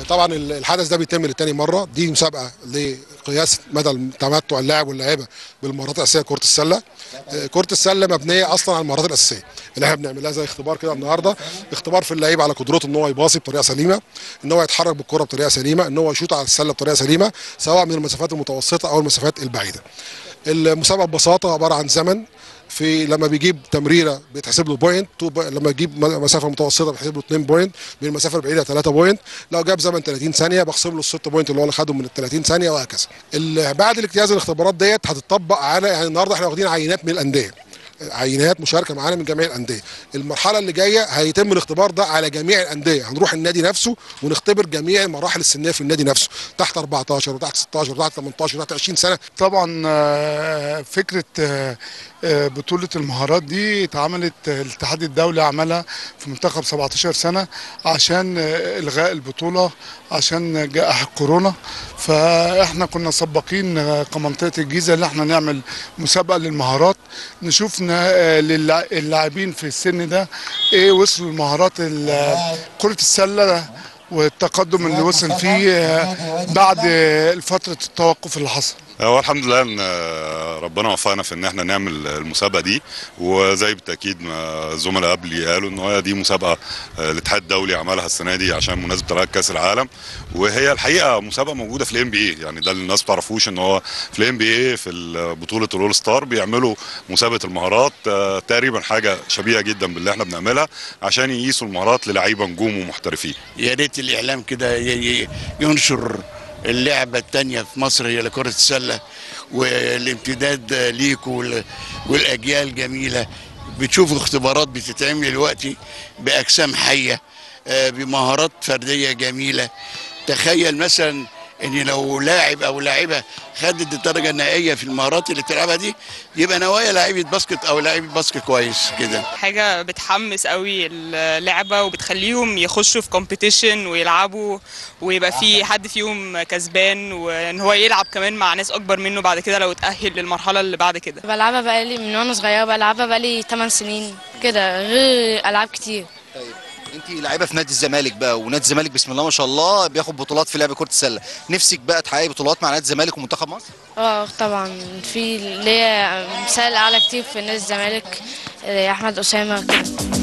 طبعا الحدث ده بيتم لتاني مره دي مسابقه لقياس مدى تمتع اللاعب واللاعبه بالمهارات الاساسيه كره السله آه، كره السله مبنيه اصلا على المهارات الاساسيه اللي احنا بنعملها زي اختبار كده النهارده اختبار في اللعيب على قدرته ان هو يباصي بطريقه سليمه ان هو يتحرك بالكره بطريقه سليمه ان هو يشوط على السله بطريقه سليمه سواء من المسافات المتوسطه او المسافات البعيده المسابقه ببساطه عباره عن زمن في لما بيجيب تمريره بيتحسب له بوينت تو ب- لما يجيب م- مسافه متوسطه بيتحسب له 2 بوينت من المسافه البعيده 3 بوينت لو جاب زمن 30 ثانيه بخصم له الست بوينت اللي هو اللي خدهم من ال 30 ثانيه وهكذا ال- بعد الاجتياز الاختبارات ديت هتطبق على يعني النهارده احنا واخدين عينات من الانديه عينات مشاركه معانا من جميع الانديه المرحله اللي جايه هيتم الاختبار ده على جميع الانديه هنروح النادي نفسه ونختبر جميع المراحل السنيه في النادي نفسه تحت 14 وتحت 16 وتحت 18 وتحت 20 سنه طبعا آه، فكرة آه، آه، بطولة المهارات دي اتعملت آه، الاتحاد الدولي عملها في منتخب 17 سنة عشان آه، إلغاء البطولة عشان جائحة كورونا فاحنا كنا سباقين آه، كمنطقة الجيزة اللي احنا نعمل مسابقة للمهارات نشوف نا- آه، للع- اللاعبين في السن ده ايه وصلوا لمهارات ال- كرة السلة والتقدم اللي وصل فيه آه، بعد آه، فترة التوقف اللي حصل هو الحمد لله ان ربنا وفقنا في ان احنا نعمل المسابقه دي وزي بالتاكيد ما الزملاء قبلي قالوا ان هي دي مسابقه الاتحاد الدولي عملها السنه دي عشان مناسبه رائد كاس العالم وهي الحقيقه مسابقه موجوده في الام بي اي يعني ده اللي الناس ما تعرفوش ان هو في الام بي اي في بطوله الاول ستار بيعملوا مسابقه المهارات آه، تقريبا حاجه شبيهه جدا باللي احنا بنعملها عشان يقيسوا المهارات للعيبه نجوم ومحترفين يا ريت الاعلام كده ي- ي- ينشر اللعبه التانية في مصر هي كره السله والامتداد ليكوا وال- والاجيال جميله بتشوفوا اختبارات بتتعمل دلوقتي باجسام حيه آه، بمهارات فرديه جميله تخيل مثلا ان لو لاعب او لاعبه خدت الدرجه النهائيه في المهارات اللي بتلعبها دي يبقى نوايا لعيبه باسكت او لعيبه باسكت كويس كده حاجة بتحمس قوي اللعبة وبتخليهم يخشوا في كومبيتيشن ويلعبوا ويبقى في حد فيهم كسبان وان هو يلعب كمان مع ناس اكبر منه بعد كده لو اتأهل للمرحلة اللي بعد كده بلعبها بقالي من وانا صغيره بلعبها بقالي 8 سنين كده غير العاب كتير طيب انت لعيبه في نادي الزمالك بقى ونادي الزمالك بسم الله ما شاء الله بياخد بطولات في لعب كره السله نفسك بقى تحققي بطولات مع نادي الزمالك ومنتخب مصر اه طبعا في ليا مثال اعلى كتير في نادي الزمالك آه، احمد اسامه كده